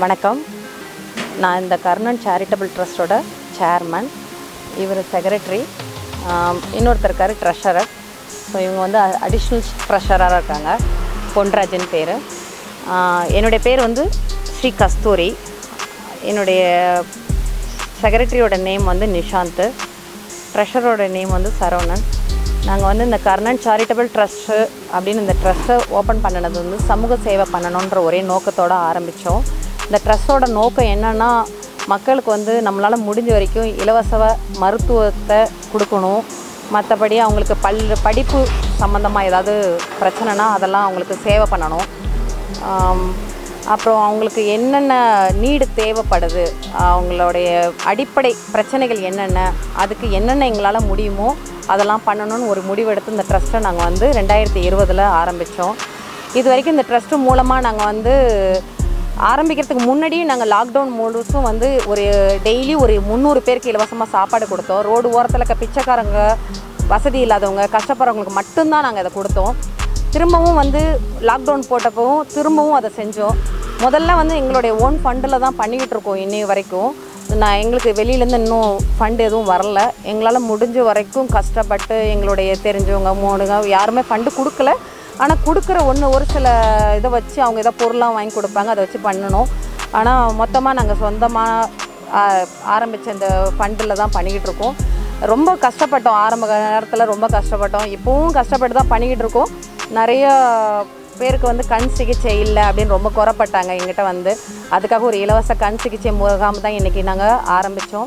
வணக்கம் நான் இந்த கர்ணன் சேரிட்டபிள் ட்ரஸ்ட்டோட சேர்மன் இவர் செக்ரட்டரி இன்னொருத்தர் இருக்கார் ட்ரெஷரர் ஸோ இவங்க வந்து அடிஷ்னல் ட்ரெஷராக இருக்காங்க பொன்ராஜன் பேர் என்னுடைய பேர் வந்து ஸ்ரீ கஸ்தூரி என்னுடைய செக்ரட்டரியோட நேம் வந்து நிஷாந்த் ட்ரெஷரோட நேம் வந்து சரவணன் நாங்கள் வந்து இந்த கர்ணன் சேரிட்டபிள் ட்ரஸ்ட்டு அப்படின்னு இந்த ட்ரஸ்ட்டை ஓப்பன் பண்ணினது வந்து சமூக சேவை பண்ணணுன்ற ஒரே நோக்கத்தோடு ஆரம்பித்தோம் இந்த ட்ரஸ்ட்டோட நோக்கம் என்னென்னா மக்களுக்கு வந்து நம்மளால் முடிஞ்ச வரைக்கும் இலவச மருத்துவத்தை கொடுக்கணும் மற்றபடி அவங்களுக்கு பல் படிப்பு சம்மந்தமாக ஏதாவது பிரச்சனைனா அதெல்லாம் அவங்களுக்கு சேவை பண்ணணும் ஆம், அப்புறம் அவங்களுக்கு என்னென்ன நீடு தேவைப்படுது அவங்களுடைய அடிப்படை பிரச்சனைகள் என்னென்ன அதுக்கு என்னென்ன எங்களால் முடியுமோ அதெல்லாம் பண்ணணும்னு ஒரு முடிவெடுத்து இந்த ட்ரஸ்ட்டை நாங்கள் வந்து ரெண்டாயிரத்தி இருபதில் ஆரம்பித்தோம் இது வரைக்கும் இந்த ட்ரஸ்ட்டு மூலமாக நாங்கள் வந்து ஆரம்பிக்கிறதுக்கு முன்னாடியே நாங்கள் லாக்டவுன் முழுசும் வந்து ஒரு டெய்லி ஒரு முந்நூறு பேருக்கு இலவசமாக சாப்பாடு கொடுத்தோம் ரோடு ஓரத்தில் இருக்க பிச்சைக்காரங்க வசதி இல்லாதவங்க கஷ்டப்படுறவங்களுக்கு மட்டும்தான் நாங்கள் இதை கொடுத்தோம் திரும்பவும் வந்து லாக்டவுன் போட்டப்பவும் திரும்பவும் அதை செஞ்சோம் முதல்ல வந்து எங்களுடைய ஓன் ஃபண்டில் தான் பண்ணிக்கிட்டு இருக்கோம் இன்னி வரைக்கும் நான் எங்களுக்கு வெளியிலேருந்து இன்னும் ஃபண்டு எதுவும் வரல எங்களால் முடிஞ்ச வரைக்கும் கஷ்டப்பட்டு எங்களுடைய தெரிஞ்சவங்க மூணுங்க யாருமே ஃபண்டு கொடுக்கல ஆனால் கொடுக்குற ஒன்று ஒரு சில இதை வச்சு அவங்க ஏதோ பொருளாக வாங்கி கொடுப்பாங்க அதை வச்சு பண்ணணும் ஆனால் மொத்தமாக நாங்கள் சொந்தமாக ஆரம்பித்த இந்த ஃபண்டில் தான் பண்ணிக்கிட்டு இருக்கோம் ரொம்ப கஷ்டப்பட்டோம் ஆரம்ப நேரத்தில் ரொம்ப கஷ்டப்பட்டோம் இப்போவும் கஷ்டப்பட்டு தான் பண்ணிக்கிட்டு இருக்கோம் நிறைய பேருக்கு வந்து கண் சிகிச்சை இல்லை அப்படின்னு ரொம்ப குறப்பட்டாங்க எங்கிட்ட வந்து அதுக்காக ஒரு இலவச கண் சிகிச்சை முகாம் தான் இன்றைக்கி நாங்கள் ஆரம்பித்தோம்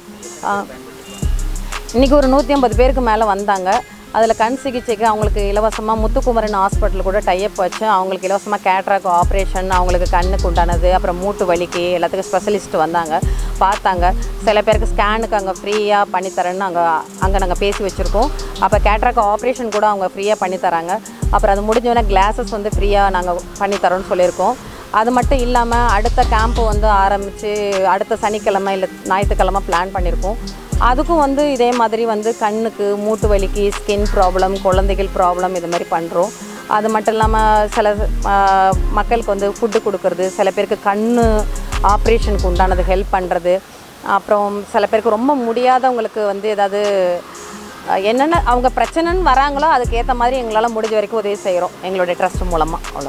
இன்றைக்கி ஒரு நூற்றி ஐம்பது பேருக்கு மேலே வந்தாங்க அதில் கண் சிகிச்சைக்கு அவங்களுக்கு இலவசமாக முத்துக்குமரன் ஹாஸ்பிட்டல் கூட டைப் வச்சு அவங்களுக்கு இலவசமாக கேட்ராக் ஆப்ரேஷன் அவங்களுக்கு கண்ணுக்கு உண்டானது அப்புறம் மூட்டு வலிக்கு எல்லாத்துக்கும் ஸ்பெஷலிஸ்ட் வந்தாங்க பார்த்தாங்க சில பேருக்கு ஸ்கேனுக்கு அங்கே ஃப்ரீயாக பண்ணித்தரேன்னு அங்கே அங்கே நாங்கள் பேசி வச்சுருக்கோம் அப்போ கேட்ராக் ஆப்ரேஷன் கூட அவங்க ஃப்ரீயாக பண்ணித்தராங்க அப்புறம் அது முடிஞ்சோடனே கிளாஸஸ் வந்து ஃப்ரீயாக நாங்கள் பண்ணித்தரோன்னு சொல்லியிருக்கோம் அது மட்டும் இல்லாமல் அடுத்த கேம்ப்பு வந்து ஆரம்பித்து அடுத்த சனிக்கிழமை இல்லை ஞாயிற்றுக்கிழமை பிளான் பண்ணியிருக்கோம் அதுக்கும் வந்து இதே மாதிரி வந்து கண்ணுக்கு மூட்டு வலிக்கு ஸ்கின் ப்ராப்ளம் குழந்தைகள் ப்ராப்ளம் இது மாதிரி பண்ணுறோம் அது மட்டும் இல்லாமல் சில ஆஹ், மக்களுக்கு வந்து ஃபுட்டு கொடுக்கறது சில பேருக்கு கண் ஆப்ரேஷனுக்கு உண்டானது ஹெல்ப் பண்ணுறது அப்புறம் சில பேருக்கு ரொம்ப முடியாதவங்களுக்கு வந்து ஏதாவது அஹ், என்னென்ன அவங்க பிரச்சனைன்னு வராங்களோ அதுக்கு ஏற்ற மாதிரி எங்களால் முடிஞ்ச வரைக்கும் உதவி செய்கிறோம் எங்களுடைய ட்ரஸ்ட் மூலமாக அவ்வளோ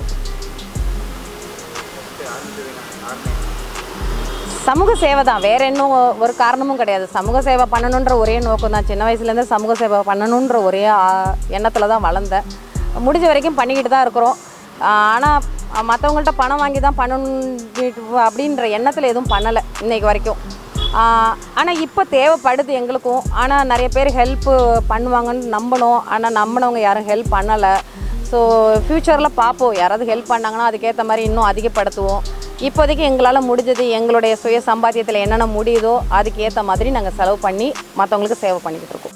சமூக சேவை தான் வேற இன்னும் ஒரு காரணமும் கிடையாது சமூக சேவை பண்ணணுன்ற ஒரே நோக்கம் தான் சின்ன வயசுலேருந்து சமூக சேவை பண்ணணுன்ற ஒரே எண்ணத்தில் தான் வளர்ந்தேன் முடிஞ்ச வரைக்கும் பண்ணிக்கிட்டு தான் இருக்கிறோம் ஆனால் மற்றவங்கள்ட்ட பணம் வாங்கி தான் பண்ணணும் அப்படின்ற எண்ணத்தில் எதுவும் பண்ணலை இன்னைக்கு வரைக்கும் ஆனால் இப்போ தேவைப்படுது எங்களுக்கும் ஆனால் நிறைய பேர் ஹெல்ப்பு பண்ணுவாங்கன்னு நம்பணும் ஆனால் நம்பினவங்க யாரும் ஹெல்ப் பண்ணலை ஸோ ஃப்யூச்சரில் பார்ப்போம் யாராவது ஹெல்ப் பண்ணாங்கன்னா அதுக்கேற்ற மாதிரி இன்னும் அதிகப்படுத்துவோம் இப்போதைக்கு எங்களால் முடிஞ்சது எங்களுடைய சுய சம்பாத்தியத்தில் என்னென்ன முடியுதோ அதுக்கு ஏற்ற மாதிரி நாங்கள் செலவு பண்ணி மற்றவங்களுக்கு சேவை பண்ணிக்கிட்டு இருக்கோம்